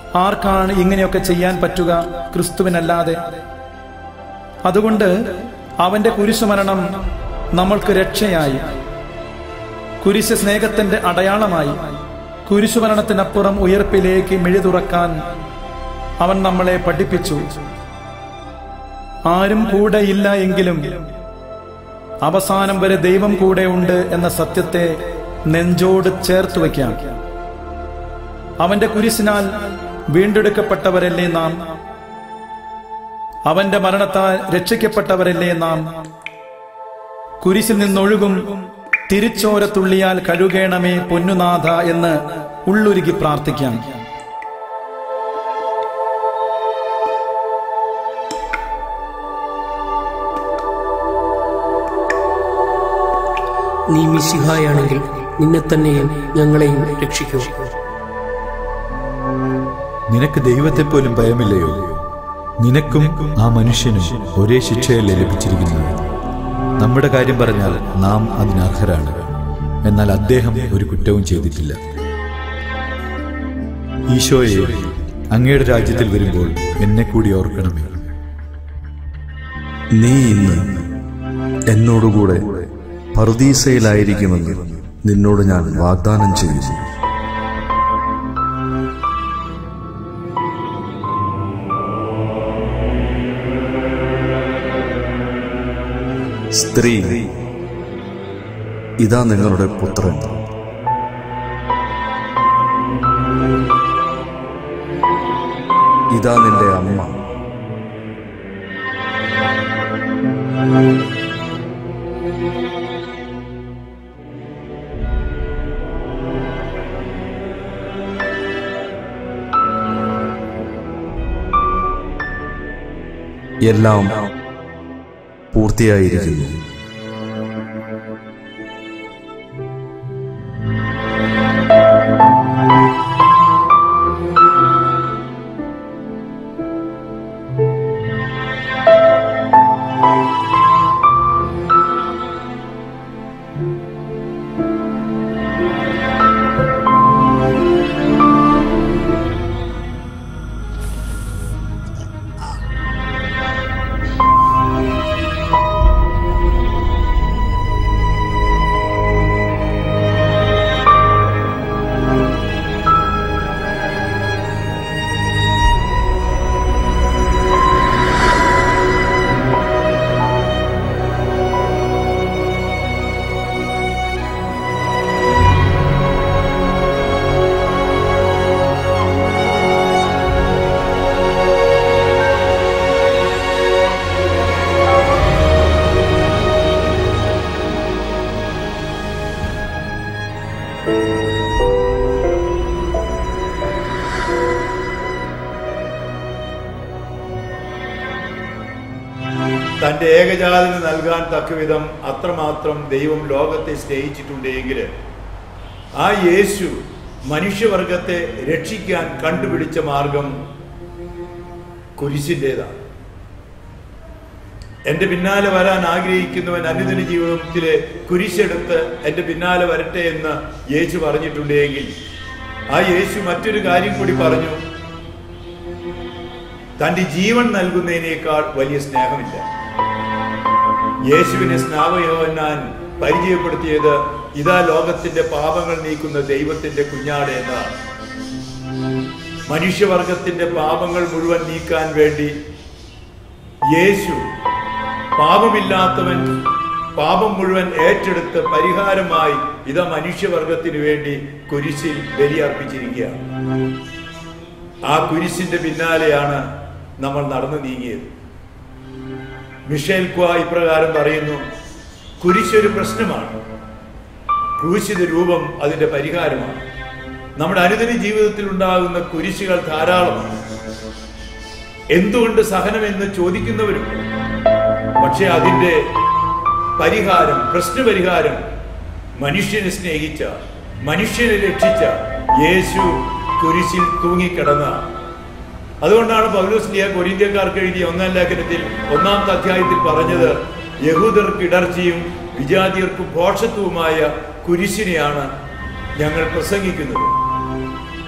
ആർക്കാണ് ഇങ്ങനെയൊക്കെ ചെയ്യാൻ പറ്റുക ക്രിസ്തുവിനല്ലാതെ അതുകൊണ്ട് അവന്റെ കുരിശുമരണം നമ്മൾക്ക് രക്ഷയായി കുരിശ് സ്നേഹത്തിന്റെ അടയാളമായി കുരിശുമരണത്തിനപ്പുറം ഉയർപ്പിലേക്ക് മിഴി തുറക്കാൻ അവൻ നമ്മളെ പഠിപ്പിച്ചു ആരും കൂടെ ഇല്ല എങ്കിലും അവസാനം വരെ ദൈവം കൂടെ ഉണ്ട് എന്ന സത്യത്തെ നെഞ്ചോട് ചേർത്ത് വയ്ക്കാം അവന്റെ കുരിശിനാൽ വീണ്ടെടുക്കപ്പെട്ടവരല്ലേ നാം അവന്റെ മരണത്താൽ രക്ഷിക്കപ്പെട്ടവരല്ലേ നാം കുരിശിൽ നിന്നൊഴുകും തിരിച്ചോര തുള്ളിയാൽ കഴുകേണമേ പൊന്നുനാഥ എന്ന് ഉള്ളുരുകി പ്രാർത്ഥിക്കാം നീ മിശിഹായാണെങ്കിൽ നിന്നെ തന്നെയും ഞങ്ങളെയും രക്ഷിക്കൂ നിനക്ക് ദൈവത്തെ പോലും ഭയമില്ലയോ നിനക്കും ആ മനുഷ്യനും ഒരേ ശിക്ഷയല്ലേ ലഭിച്ചിരിക്കുന്നത് നമ്മുടെ കാര്യം പറഞ്ഞാൽ നാം അതിനർഹരാണ് എന്നാൽ അദ്ദേഹം ഒരു കുറ്റവും ചെയ്തിട്ടില്ല ഈശോയെ അങ്ങയുടെ രാജ്യത്തിൽ വരുമ്പോൾ എന്നെ കൂടി ഓർക്കണമേ നീ ഇന്ന് എന്നോടുകൂടെ പറുദീസയിലായിരിക്കുമെന്ന് നിന്നോട് ഞാൻ വാഗ്ദാനം ചെയ്യുന്നു സ്ത്രീ ഇതാ നിങ്ങളുടെ പുത്രൻ ഇതാ നിന്റെ അമ്മ എല്ലാം പൂർത്തിയായിരിക്കുന്നു തന്റെ ഏകജാതന് നൽകാൻ തക്കവിധം അത്രമാത്രം ദൈവം ലോകത്തെ സ്നേഹിച്ചിട്ടുണ്ടെങ്കിൽ ആ യേശു മനുഷ്യവർഗത്തെ രക്ഷിക്കാൻ കണ്ടുപിടിച്ച മാർഗം കുരിശിൻ്റെതാണ് എന്റെ പിന്നാലെ വരാൻ ആഗ്രഹിക്കുന്നവൻ അനുദിന ജീവിതത്തിലെ കുരിശെടുത്ത് എന്റെ പിന്നാലെ വരട്ടെ എന്ന് യേശു പറഞ്ഞിട്ടുണ്ടെങ്കിൽ ആ യേശു മറ്റൊരു കാര്യം കൂടി പറഞ്ഞു തന്റെ ജീവൻ നൽകുന്നതിനേക്കാൾ വലിയ സ്നേഹമില്ല യേശുവിനെ സ്നാപയോന്നാൻ പരിചയപ്പെടുത്തിയത് ഇതാ ലോകത്തിന്റെ പാപങ്ങൾ നീക്കുന്ന ദൈവത്തിന്റെ കുഞ്ഞാട് എന്നതാണ് മനുഷ്യവർഗത്തിന്റെ പാപങ്ങൾ മുഴുവൻ നീക്കാൻ വേണ്ടി യേശു പാപമില്ലാത്തവൻ പാപം മുഴുവൻ ഏറ്റെടുത്ത് പരിഹാരമായി ഇതാ മനുഷ്യവർഗത്തിന് വേണ്ടി കുരിശിൽ ബലിയർപ്പിച്ചിരിക്കുകയാണ് ആ കുരിശിന്റെ പിന്നാലെയാണ് നമ്മൾ നടന്നു നീങ്ങിയത് മിഷേൽ ക്വാ ഇപ്രകാരം പറയുന്നു കുരിശൊരു പ്രശ്നമാണ് ക്രൂശിത രൂപം അതിന്റെ പരിഹാരമാണ് നമ്മുടെ അനുദിന ജീവിതത്തിൽ ഉണ്ടാകുന്ന കുരിശുകൾ ധാരാളമാണ് എന്തുകൊണ്ട് സഹനമെന്ന് ചോദിക്കുന്നവരുണ്ട് പക്ഷെ അതിന്റെ പരിഹാരം പ്രശ്നപരിഹാരം മനുഷ്യനെ സ്നേഹിച്ച മനുഷ്യനെ രക്ഷിച്ച യേശു കുരിശിൽ തൂങ്ങിക്കിടന്ന അതുകൊണ്ടാണ് പൗലോസ് ലിയ കൊരിന്ത്യക്കാർക്ക് എഴുതിയ ഒന്നാം ലേഖനത്തിൽ ഒന്നാമത്തെ അധ്യായത്തിൽ പറഞ്ഞത് യഹൂദർക്ക് ഇടർച്ചയും വിജാതിയർക്ക് ഭോഷത്വവുമായ കുരിശിനെയാണ് ഞങ്ങൾ പ്രസംഗിക്കുന്നത്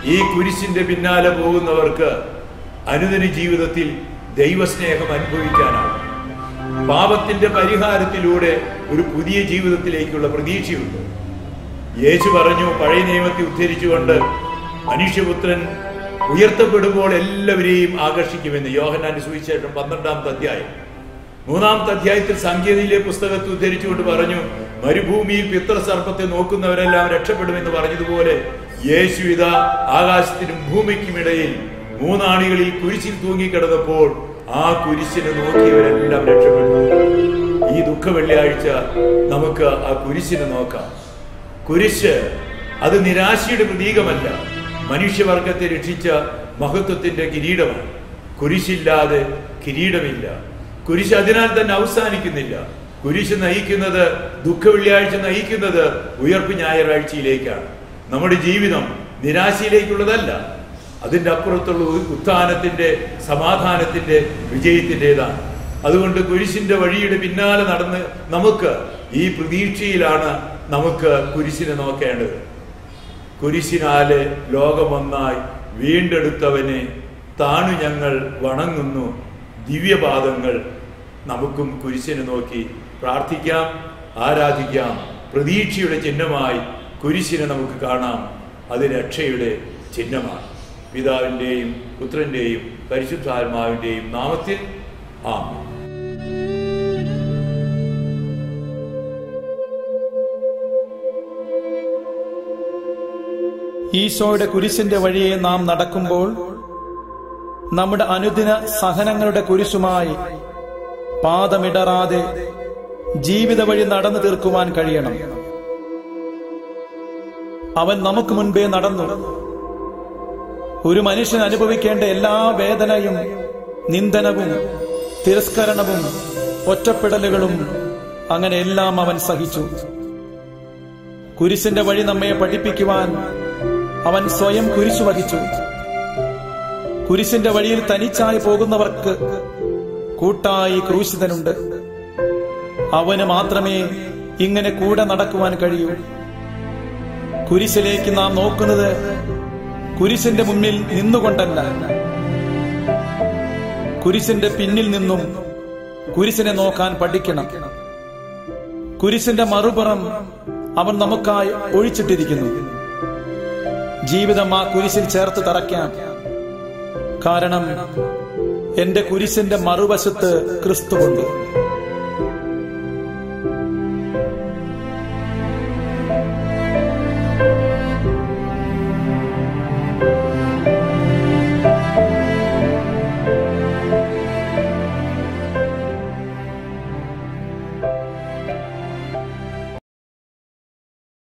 ഈ കുരിശിന്റെ പിന്നാലെ പോകുന്നവർക്ക് അനുദിന ജീവിതത്തിൽ ദൈവസ്നേഹം അനുഭവിക്കാനാണ് പാപത്തിന്റെ പരിഹാരത്തിലൂടെ ഒരു പുതിയ ജീവിതത്തിലേക്കുള്ള പ്രതീക്ഷയുണ്ട് യേശു പറഞ്ഞു പഴയ നിയമത്തെ ഉദ്ധരിച്ചുകൊണ്ട് മനുഷ്യപുത്രൻ ഉയർത്തപ്പെടുമ്പോൾ എല്ലാവരെയും ആകർഷിക്കുമെന്ന് യോഹനാന്റെ സുവിശേഷം പന്ത്രണ്ടാമത്തെ അധ്യായം മൂന്നാമത്തെ അധ്യായത്തിൽ സംഖ്യതയിലെ പുസ്തകത്തെ ഉദ്ധരിച്ചുകൊണ്ട് പറഞ്ഞു മരുഭൂമിയിൽ പിത്രസർപ്പത്തെ നോക്കുന്നവരെല്ലാം രക്ഷപ്പെടുമെന്ന് പറഞ്ഞതുപോലെ യേശു ഇതാ ആകാശത്തിനും ഭൂമിക്കും ഇടയിൽ മൂന്നാണികളിൽ കുരിശിൽ തൂങ്ങിക്കിടന്നപ്പോൾ ആ കുരിശിനെ നോക്കിയവരെല്ലാം രക്ഷപ്പെട്ടു ഈ ദുഃഖ വെള്ളിയാഴ്ച നമുക്ക് ആ കുരിശിനെ നോക്കാം കുരിശ് അത് നിരാശയുടെ പ്രതീകമല്ല മനുഷ്യവർഗത്തെ രക്ഷിച്ച മഹത്വത്തിന്റെ കിരീടമാണ് കുരിശില്ലാതെ കിരീടമില്ല കുരിശ് അതിനാൽ തന്നെ അവസാനിക്കുന്നില്ല കുരിശ് നയിക്കുന്നത് ദുഃഖ വെള്ളിയാഴ്ച നയിക്കുന്നത് ഉയർപ്പ് ഞായറാഴ്ചയിലേക്കാണ് നമ്മുടെ ജീവിതം നിരാശയിലേക്കുള്ളതല്ല അതിൻ്റെ അപ്പുറത്തുള്ള ഉ- ഉത്ഥാനത്തിന്റെ സമാധാനത്തിന്റെ വിജയത്തിൻ്റെതാണ് അതുകൊണ്ട് കുരിശിന്റെ വഴിയുടെ പിന്നാലെ നടന്ന് നമുക്ക് ഈ പ്രതീക്ഷയിലാണ് നമുക്ക് കുരിശിനെ നോക്കേണ്ടത് കുരിശിനാല് ലോകമൊന്നായി വീണ്ടെടുത്തവനെ താണു ഞങ്ങൾ വണങ്ങുന്നു ദിവ്യപാദങ്ങൾ നമുക്കും കുരിശിനെ നോക്കി പ്രാർത്ഥിക്കാം ആരാധിക്കാം പ്രതീക്ഷയുടെ ചിഹ്നമായി കുരിശിനെ നമുക്ക് കാണാം അത് രക്ഷയുടെ ചിഹ്നമാണ് പിതാവിൻ്റെയും പുത്രൻ്റെയും പരിശുദ്ധാത്മാവിൻ്റെയും നാമത്തിൽ ആമേൻ ഈശോയുടെ കുരിശിന്റെ വഴിയെ നാം നടക്കുമ്പോൾ നമ്മുടെ അനുദിന സഹനങ്ങളുടെ കുരിശുമായി പാദമിടറാതെ ജീവിത വഴി നടന്നു തീർക്കുവാൻ കഴിയണം അവൻ നമുക്ക് മുൻപേ നടന്നു ഒരു മനുഷ്യൻ അനുഭവിക്കേണ്ട എല്ലാ വേദനയും നിന്ദനവും തിരസ്കരണവും ഒറ്റപ്പെടലുകളും അങ്ങനെ എല്ലാം അവൻ സഹിച്ചു കുരിശിന്റെ വഴി നമ്മെ പഠിപ്പിക്കുവാൻ അവൻ സ്വയം കുരിശു വഹിച്ചു കുരിശിന്റെ വഴിയിൽ തനിച്ചായി പോകുന്നവർക്ക് കൂട്ടായി ക്രൂശിതനുണ്ട് അവന് മാത്രമേ ഇങ്ങനെ കൂടെ നടക്കുവാൻ കഴിയൂ കുരിശിലേക്ക് നാം നോക്കുന്നത് കുരിശിന്റെ മുന്നിൽ നിന്നുകൊണ്ടല്ല കുരിശിന്റെ പിന്നിൽ നിന്നും കുരിശിനെ നോക്കാൻ പഠിക്കണം കുരിശിന്റെ മറുപുറം അവൻ നമുക്കായി ഒഴിച്ചിട്ടിരിക്കുന്നു ജീവിതം ആ കുരിശിൽ ചേർത്ത് തറയ്ക്കാം കാരണം എന്റെ കുരിശിന്റെ മറുവശത്ത് ക്രിസ്തുവുണ്ട്